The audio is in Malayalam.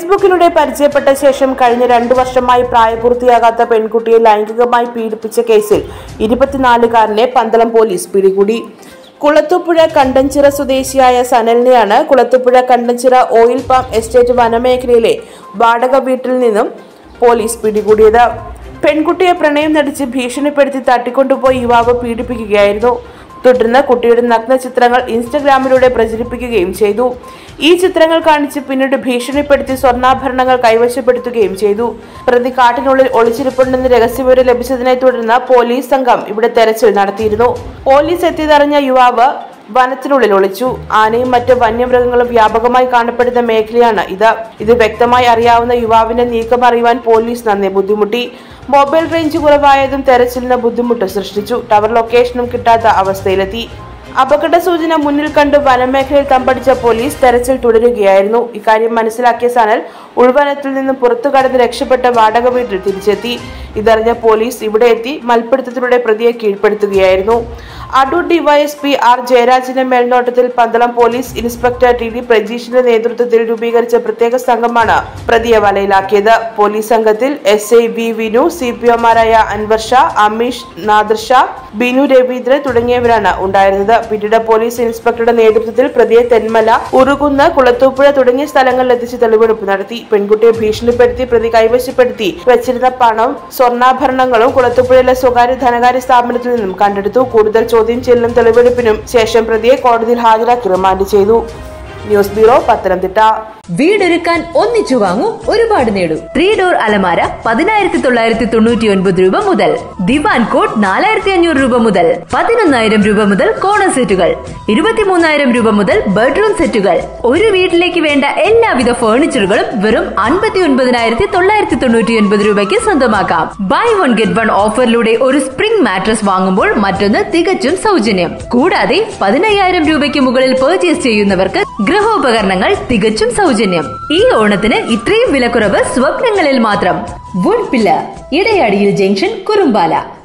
ഫേസ്ബുക്കിലൂടെ പരിചയപ്പെട്ട ശേഷം കഴിഞ്ഞ രണ്ടു വർഷമായി പ്രായപൂർത്തിയാകാത്ത പെൺകുട്ടിയെ ലൈംഗികമായി പീഡിപ്പിച്ച കേസിൽ ഇരുപത്തിനാലുകാരനെ പന്തളം പോലീസ് പിടികൂടി കുളത്തുപുഴ കണ്ടഞ്ചിറ സ്വദേശിയായ സനലിനെയാണ് Kulathupuzha Kandanchira oil palm estate വനമേഖലയിലെ വാടക വീട്ടിൽ നിന്നും പോലീസ് പിടികൂടിയത് പെൺകുട്ടിയെ പ്രണയം നടിച്ച് ഭീഷണിപ്പെടുത്തി തട്ടിക്കൊണ്ടുപോയി യുവാവ് പീഡിപ്പിക്കുകയായിരുന്നു തുടർന്ന് കുട്ടിയുടെ നഗ്ന ചിത്രങ്ങൾ ഇൻസ്റ്റഗ്രാമിലൂടെ പ്രചരിപ്പിക്കുകയും ചെയ്തു ഈ ചിത്രങ്ങൾ കാണിച്ച് പിന്നീട് ഭീഷണിപ്പെടുത്തി സ്വർണ്ണാഭരണങ്ങൾ കൈവശപ്പെടുത്തുകയും ചെയ്തു പ്രതി കാട്ടിനുള്ളിൽ ഒളിച്ചിരിപ്പുണ്ടെന്ന് രഹസ്യവിവരം ലഭിച്ചതിനെ തുടർന്ന് പോലീസ് സംഘം ഇവിടെ തെരച്ചിൽ നടത്തിയിരുന്നു പോലീസ് എത്തിയതറിഞ്ഞ യുവാവ് വനത്തിനുള്ളിൽ ഒളിച്ചു ആനയും മറ്റ് വന്യമൃഗങ്ങളും വ്യാപകമായി കാണപ്പെടുന്ന മേഖലയാണ് ഇത് ഇത് വ്യക്തമായി അറിയാവുന്ന യുവാവിന്റെ നീക്കം അറിയുവാൻ പോലീസ് നന്നെ ബുദ്ധിമുട്ടി മൊബൈൽ റേഞ്ച് കുറവായതും തെരച്ചിലിന് ബുദ്ധിമുട്ട് സൃഷ്ടിച്ചു ടവർ ലൊക്കേഷനും കിട്ടാത്ത അവസ്ഥയിലെത്തി അപകട സൂചന മുന്നിൽ കണ്ട് വനമേഖലയിൽ തമ്പടിച്ച പോലീസ് തെരച്ചിൽ തുടരുകയായിരുന്നു ഇക്കാര്യം മനസ്സിലാക്കിയ സനൽ ഉൾവനത്തിൽ നിന്ന് പുറത്തു കടന്ന് രക്ഷപ്പെട്ട വാടക വീട്ടിൽ തിരിച്ചെത്തി ഇതറിഞ്ഞ പോലീസ് ഇവിടെ എത്തി മൽപ്പിടുത്തത്തിലൂടെ പ്രതിയെ കീഴ്പ്പെടുത്തുകയായിരുന്നു അടൂർ ഡിവൈഎസ്പി ആർ ജയരാജിന്റെ മേൽനോട്ടത്തിൽ Pandalam police inspector T D പ്രജീഷിന്റെ നേതൃത്വത്തിൽ രൂപീകരിച്ച പ്രത്യേക സംഘമാണ് പ്രതിയെ വലയിലാക്കിയത് പോലീസ് സംഘത്തിൽ S I V Vinu C P ഒമാരായ അൻവർ ഷാ അമീഷ് നാദർ ഷാ ബിനു രവീന്ദ്രൻ തുടങ്ങിയവരാണ് ഉണ്ടായിരുന്നത് പിന്നീട് പോലീസ് ഇൻസ്പെക്ടറുടെ നേതൃത്വത്തിൽ പ്രതിയെ തെന്മല ഉറുകുന്ന് കുളത്തൂപ്പുഴ തുടങ്ങിയ സ്ഥലങ്ങളിൽ എത്തിച്ച് തെളിവെടുപ്പ് നടത്തി പെൺകുട്ടിയെ ഭീഷണിപ്പെടുത്തി പ്രതി കൈവശപ്പെടുത്തി വെച്ചിരുന്ന പണം സ്വർണ്ണാഭരണങ്ങളും കുളത്തൂപ്പുഴയിലെ സ്വകാര്യ ധനകാര്യ സ്ഥാപനത്തിൽ നിന്നും കണ്ടെടുത്തു കൂടുതൽ ചോദ്യം ചെയ്യലിനും തെളിവെടുപ്പിനും ശേഷം പ്രതിയെ കോടതിയിൽ ഹാജരാക്കി റിമാൻഡ് ചെയ്തു ന്യൂസ് ബ്യൂറോ പത്തനംതിട്ട വീടൊരുക്കാൻ ഒന്നിച്ചു വാങ്ങൂ ഒരുപാട് നേടൂ ത്രീ ഡോർ അലമാര പതിനായിരത്തി തൊള്ളായിരത്തി തൊണ്ണൂറ്റി ഒൻപത് രൂപ മുതൽ ദിവാൻ കോട്ട് നാലായിരത്തി അഞ്ഞൂറ് രൂപ മുതൽ പതിനൊന്നായിരം രൂപ മുതൽ കോണർ സെറ്റുകൾ ഇരുപത്തിമൂന്നായിരം രൂപ മുതൽ ബെഡ്റൂം സെറ്റുകൾ ഒരു വീട്ടിലേക്ക് വേണ്ട എല്ലാവിധ ഫർണിച്ചറുകളും വെറും അൻപത്തി ഒൻപതിനായിരത്തി തൊള്ളായിരത്തി തൊണ്ണൂറ്റി ഒൻപത് രൂപയ്ക്ക് സ്വന്തമാക്കാം ബൈ വൺ ഗെറ്റ് വൺ ഓഫറിലൂടെ ഒരു സ്പ്രിംഗ് മാട്രസ് വാങ്ങുമ്പോൾ മറ്റൊന്ന് തികച്ചും സൗജന്യം കൂടാതെ പതിനയ്യായിരം രൂപയ്ക്ക് മുകളിൽ പർച്ചേസ് ചെയ്യുന്നവർക്ക് ഗൃഹോപകരണങ്ങൾ തികച്ചും സൗജന്യം ഈ ഓണത്തിന് ഇത്രയും വിലക്കുറവ് സ്വപ്നങ്ങളിൽ മാത്രം വുഡ് പില്ലർ ഇടയാടിയിൽ ജംഗ്ഷൻ കുറുമ്പാല